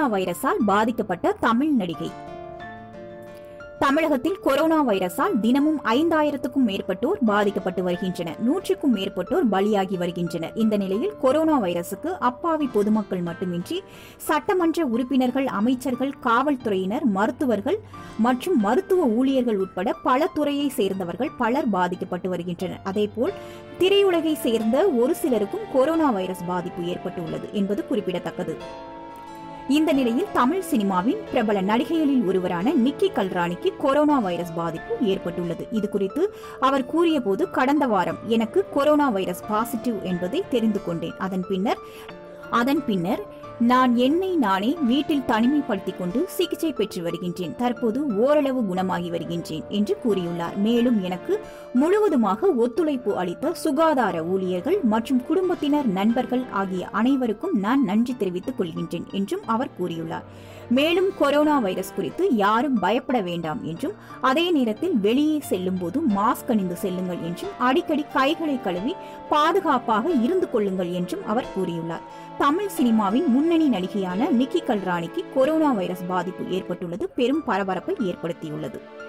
corona வைரஸால் பாதிக்கப்பட்ட தமிழ் நடிகை தமிழகத்தில் கொரோனா வைரஸால் தினமும் ஐந்தாயிரத்துக்கும் மேற்பட்டோர் பாதிக்கப்பட்டு வருகின்றனர் நூற்றுக்கும் மேற்பட்டோர் பலியாகி வருகின்றனர் இந்த நிலையில் கொரோனா வைரசுக்கு அப்பாவி பொதுமக்கள் மட்டுமின்றி சட்டமன்ற உறுப்பினர்கள் அமைச்சர்கள் காவல்துறையினர் மருத்துவர்கள் மற்றும் மருத்துவ ஊழியர்கள் உட்பட பல துறையை சேர்ந்தவர்கள் பலர் பாதிக்கப்பட்டு வருகின்றனர் அதேபோல் திரையுலகை சேர்ந்த ஒரு சிலருக்கும் கொரோனா வைரஸ் பாதிப்பு ஏற்பட்டுள்ளது என்பது குறிப்பிடத்தக்கது இந்த நிலையில் தமிழ் சினிமாவின் பிரபல நடிகைகளில் ஒருவரான நிக்கி கல்ராணிக்கு கொரோனா வைரஸ் பாதிப்பு ஏற்பட்டுள்ளது இது குறித்து அவர் கூறியபோது கடந்த வாரம் எனக்கு கொரோனா வைரஸ் பாசிட்டிவ் என்பதை தெரிந்து கொண்டேன் அதன் பின்னர் அதன் பின்னர் நான் என்னை நானே வீட்டில் தனிமைப்படுத்திக் கொண்டு சிகிச்சை பெற்று வருகின்றேன் தற்போது ஓரளவு குணமாகி வருகின்றேன் என்று கூறியுள்ளார் மேலும் எனக்கு முழுவதுமாக ஒத்துழைப்பு அளித்த சுகாதார ஊழியர்கள் மற்றும் குடும்பத்தினர் நண்பர்கள் ஆகிய அனைவருக்கும் நான் நன்றி தெரிவித்துக் கொள்கின்றேன் என்றும் அவர் கூறியுள்ளார் மேலும் கொரோனா வைரஸ் குறித்து யாரும் பயப்பட வேண்டாம் என்றும் அதே நேரத்தில் வெளியே செல்லும் போது மாஸ்க் அணிந்து செல்லுங்கள் என்றும் அடிக்கடி கைகளை கழுவி பாதுகாப்பாக இருந்து கொள்ளுங்கள் என்றும் அவர் கூறியுள்ளார் தமிழ் சினிமாவின் முன்னணி நடிகையான நிக்கி கல்ராணிக்கு கொரோனா வைரஸ் பாதிப்பு ஏற்பட்டுள்ளது பெரும் பரபரப்பை ஏற்படுத்தியுள்ளது